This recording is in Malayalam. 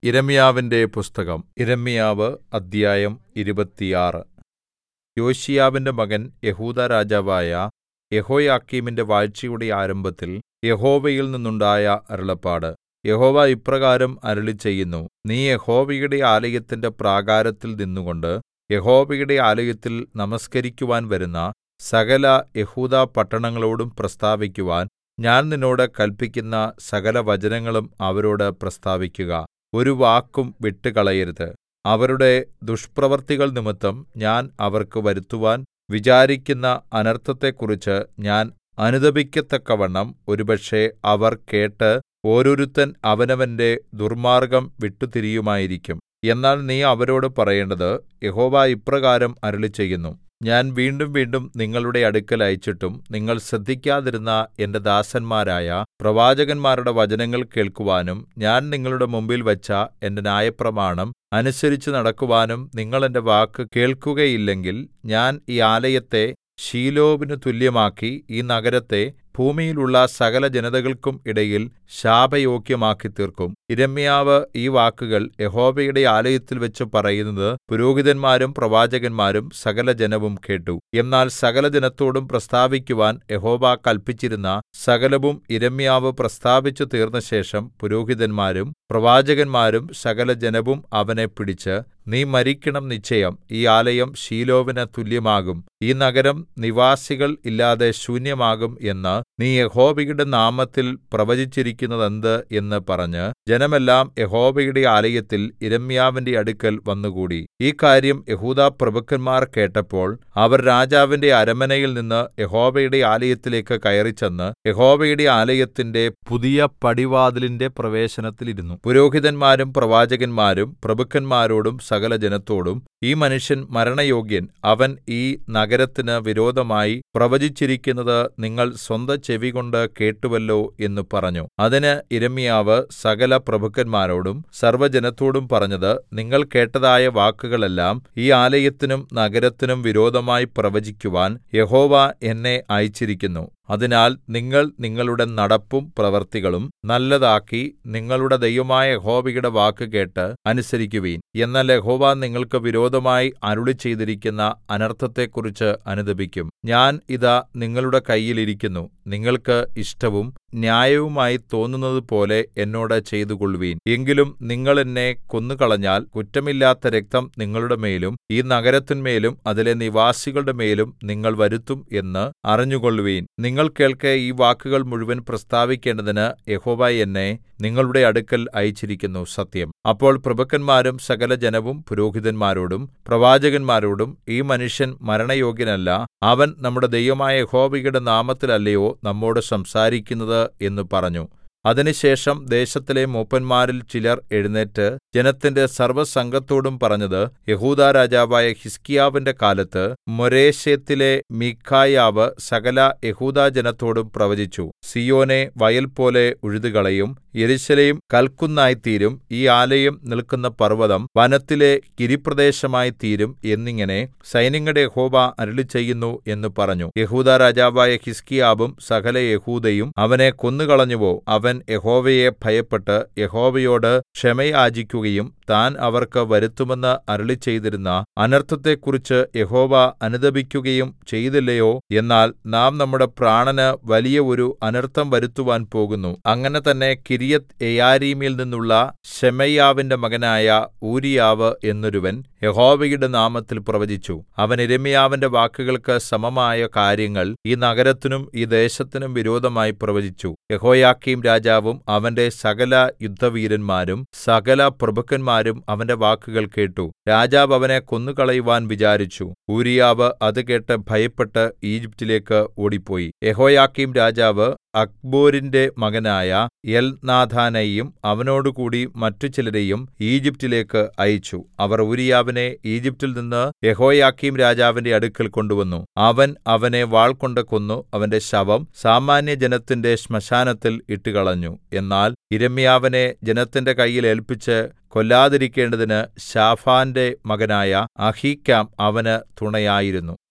യിരെമ്യാവിന്റെ പുസ്തകം യിരെമ്യാവ് അദ്ധ്യായം ഇരുപത്തിയാറ് യോശീയാവിന്റെ മകൻ യെഹൂദാ രാജാവായ യെഹോയാക്കീമിന്റെ വാഴ്ചയുടെ ആരംഭത്തിൽ യഹോവയിൽ നിന്നുണ്ടായ അരുളപ്പാട് യഹോവ ഇപ്രകാരം അരുളിച്ചെയ്യുന്നു നീ യഹോവയുടെ ആലയത്തിന്റെ പ്രാകാരത്തിൽ നിന്നുകൊണ്ട് യഹോവയുടെ ആലയത്തിൽ നമസ്കരിക്കുവാൻ വരുന്ന സകല യെഹൂദാപട്ടണങ്ങളോടും പ്രസ്താവിക്കുവാൻ ഞാൻ നിന്നോട് കല്പിക്കുന്ന സകലവചനങ്ങളും അവരോട് പ്രസ്താവിക്കുക ഒരു വാക്കും വിട്ടുകളയരുത് അവരുടെ ദുഷ്പ്രവൃത്തികൾ നിമിത്തം ഞാൻ അവർക്ക് വരുത്തുവാൻ വിചാരിക്കുന്ന അനർത്ഥത്തെക്കുറിച്ച് ഞാൻ അനുതപിക്കത്തക്കവണ്ണം ഒരുപക്ഷേ അവർ കേട്ട് ഓരോരുത്തൻ അവനവന്റെ ദുർമ്മാർഗ്ഗം വിട്ടുതിരിയുമായിരിക്കും എന്നാൽ നീ അവരോട് പറയേണ്ടത് യഹോവ ഇപ്രകാരം അരുളിച്ചെയ്യുന്നു ഞാൻ വീണ്ടും വീണ്ടും നിങ്ങളുടെ അടുക്കൽ അയച്ചിട്ടും നിങ്ങൾ ശ്രദ്ധിക്കാതിരുന്ന എന്റെ ദാസന്മാരായ പ്രവാചകന്മാരുടെ വചനങ്ങൾ കേൾക്കുവാനും ഞാൻ നിങ്ങളുടെ മുമ്പിൽ വച്ച എന്റെ ന്യായപ്രമാണം അനുസരിച്ച് നടക്കുവാനും നിങ്ങൾ എന്റെ വാക്ക് കേൾക്കുകയില്ലെങ്കിൽ ഞാൻ ഈ ആലയത്തെ ശീലോവിനു തുല്യമാക്കി ഈ നഗരത്തെ ഭൂമിയിലുള്ള സകല ജനതകൾക്കും ഇടയിൽ ശാപയോഗ്യമാക്കിത്തീർക്കും യിരെമ്യാവ് ഈ വാക്കുകൾ യഹോവയുടെ ആലയത്തിൽവെച്ച് പറയുന്നത് പുരോഹിതന്മാരും പ്രവാചകന്മാരും സകലജനവും കേട്ടു എന്നാൽ സകലജനത്തോടും പ്രസ്താവിക്കുവാൻ യഹോവ കല്പിച്ചിരുന്ന സകലവും യിരെമ്യാവ് പ്രസ്താവിച്ചു തീർന്നശേഷം പുരോഹിതന്മാരും പ്രവാചകന്മാരും സകലജനവും അവനെ പിടിച്ച് നീ മരിക്കണം നിശ്ചയം ഈ ആലയം ശീലോവിന് തുല്യമാകും ഈ നഗരം നിവാസികൾ ഇല്ലാതെ ശൂന്യമാകും എന്ന് നീ യഹോവയുടെ നാമത്തിൽ പ്രവചിച്ചിരിക്കുന്നതെന്ത് എന്ന് പറഞ്ഞ് ജനമെല്ലാം യഹോവയുടെ ആലയത്തിൽ യിരെമ്യാവിന്റെ അടുക്കൽ വന്നുകൂടി ഈ കാര്യം യെഹൂദാപ്രഭുക്കന്മാർ കേട്ടപ്പോൾ അവർ രാജാവിന്റെ അരമനയിൽ നിന്ന് യഹോവയുടെ ആലയത്തിലേക്ക് കയറിച്ചെന്ന് യഹോവയുടെ ആലയത്തിന്റെ പുതിയ പടിവാതിലിന്റെ പ്രവേശനത്തിൽ ഇരുന്നു പുരോഹിതന്മാരും പ്രവാചകന്മാരും പ്രഭുക്കന്മാരോടും സകല ജനത്തോടും ഈ മനുഷ്യൻ മരണയോഗ്യൻ അവൻ ഈ നഗരത്തിന് വിരോധമായി പ്രവചിച്ചിരിക്കുന്നത് നിങ്ങൾ സ്വന്ത ചെവികൊണ്ട് കേട്ടുവല്ലോ എന്ന് പറഞ്ഞു അതിന് യിരെമ്യാവ് സകല പ്രഭുക്കന്മാരോടും സർവ്വജനത്തോടും പറഞ്ഞത് നിങ്ങൾ കേട്ടതായ വാക്കുകളെല്ലാം ഈ ആലയത്തിനും നഗരത്തിനും വിരോധമായി പ്രവചിക്കുവാൻ യഹോവ എന്നെ അയച്ചിരിക്കുന്നു അതിനാൽ നിങ്ങൾ നിങ്ങളുടെ നടപ്പും പ്രവൃത്തികളും നല്ലതാക്കി നിങ്ങളുടെ ദൈവമായ യഹോവയുടെ വാക്ക് കേട്ട് അനുസരിക്കുവിൻ എന്നാൽ യഹോവ നിങ്ങൾക്ക് വിരോധമായി അരുളിച്ചെയ്തിരിക്കുന്ന അനർത്ഥത്തെക്കുറിച്ച് അനുതപിക്കും ഞാൻ ഇതാ നിങ്ങളുടെ കയ്യിൽ ഇരിക്കുന്നു നിങ്ങൾക്ക് ഇഷ്ടവും ന്യായവുമായി തോന്നുന്നതുപോലെ എന്നോട് ചെയ്തുകൊള്ളുവിൻ എങ്കിലും നിങ്ങൾ എന്നെ കൊന്നുകളഞ്ഞാൽ കുറ്റമില്ലാത്ത രക്തം നിങ്ങളുടെ മേലും ഈ നഗരത്തിന്മേലും അതിലെ നിവാസികളുടെ മേലും നിങ്ങൾ വരുത്തും എന്ന് അറിഞ്ഞുകൊള്ളുവിൻ നിങ്ങൾ കേൾക്കെ ഈ വാക്കുകൾ മുഴുവൻ പ്രസ്താവിക്കേണ്ടതിന് യഹോവ എന്നെ നിങ്ങളുടെ അടുക്കൽ അയച്ചിരിക്കുന്നു സത്യം അപ്പോൾ പ്രഭുക്കന്മാരും സകല ജനവും പുരോഹിതന്മാരോടും പ്രവാചകന്മാരോടും ഈ മനുഷ്യൻ മരണയോഗ്യനല്ല അവൻ നമ്മുടെ ദൈവമായ യഹോവയുടെ നാമത്തിലല്ലയോ നമ്മോട് സംസാരിക്കുന്നത് എന്ന് പറഞ്ഞു അതിനുശേഷം ദേശത്തിലെ മൂപ്പന്മാരിൽ ചിലർ എഴുന്നേറ്റ് ജനത്തിന്റെ സർവ്വസംഘത്തോടും പറഞ്ഞത് യഹൂദാ രാജാവായ ഹിസ്കിയാവിന്റെ കാലത്ത് മൊരേശെത്തിലെ മീഖായാവ് സകല യഹൂദാജനത്തോടും പ്രവചിച്ചു സിയോനെ വയൽ പോലെ ഉഴുതുകളയും യെരൂശലേം കൽക്കുന്നായിത്തീരും ഈ ആലയം നിൽക്കുന്ന പർവ്വതം വനത്തിലെ ഗിരിപ്രദേശമായി തീരും എന്നിങ്ങനെ സൈന്യങ്ങളുടെ യഹോവ അരുളിച്ചെയ്യുന്നു എന്ന് പറഞ്ഞു യഹൂദാ രാജാവായ ഹിസ്കിയാവും സകല യഹൂദയും അവനെ കൊന്നുകളഞ്ഞുവോ അവൻ യഹോവയെ ഭയപ്പെട്ട് യഹോവയോട് ക്ഷമയാചിക്കുകയും താൻ അവർക്ക് വരുത്തുമെന്ന് അരുളിച്ചെയ്തിരുന്ന അനർത്ഥത്തെക്കുറിച്ച് യഹോവ അനുതപിക്കുകയും ചെയ്തില്ലയോ എന്നാൽ നാം നമ്മുടെ പ്രാണന് വലിയ ഒരു അനർത്ഥം വരുത്തുവാൻ പോകുന്നു അങ്ങനെ തന്നെ കിര്യത്ത് എയാരീമിൽ നിന്നുള്ള ശെമയ്യാവിന്റെ മകനായ ഊരിയാവ് എന്നൊരുവൻ യഹോവയുടെ നാമത്തിൽ പ്രവചിച്ചു അവൻ യിരെമ്യാവിന്റെ വാക്കുകൾക്ക് സമമായ കാര്യങ്ങൾ ഈ നഗരത്തിനും ഈ ദേശത്തിനും വിരോധമായി പ്രവചിച്ചു യഹോയാക്കീം രാജാവും അവന്റെ സകല യുദ്ധവീരന്മാരും സകല പ്രഭുക്കന്മാരും അവന്റെ വാക്കുകൾ കേട്ടു രാജാവ് അവനെ കൊന്നുകളയുവാൻ വിചാരിച്ചു ഊരിയാവ് അത് കേട്ട് ഭയപ്പെട്ട് ഈജിപ്റ്റിലേക്ക് ഓടിപ്പോയി യഹോയാക്കീം രാജാവ് അക്ബോരിന്റെ മകനായ എൽനാഥാനെയും അവനോടുകൂടി മറ്റു ചിലരെയും ഈജിപ്റ്റിലേക്ക് അയച്ചു അവർ ഊരിയാവിനെ ഈജിപ്റ്റിൽ നിന്ന് യഹോയാക്കീം രാജാവിന്റെ അടുക്കൽ കൊണ്ടുവന്നു അവൻ അവനെ വാൾകൊണ്ട് കൊന്നു അവന്റെ ശവം സാമാന്യജനത്തിന്റെ ശ്മശാനത്തിൽ ഇട്ടുകളഞ്ഞു എന്നാൽ യിരെമ്യാവിനെ ജനത്തിന്റെ കയ്യിൽ ഏല്പിച്ച് കൊല്ലാതിരിക്കേണ്ടതിന് ശാഫാന്റെ മകനായ അഹീക്കാം അവന് തുണയായിരുന്നു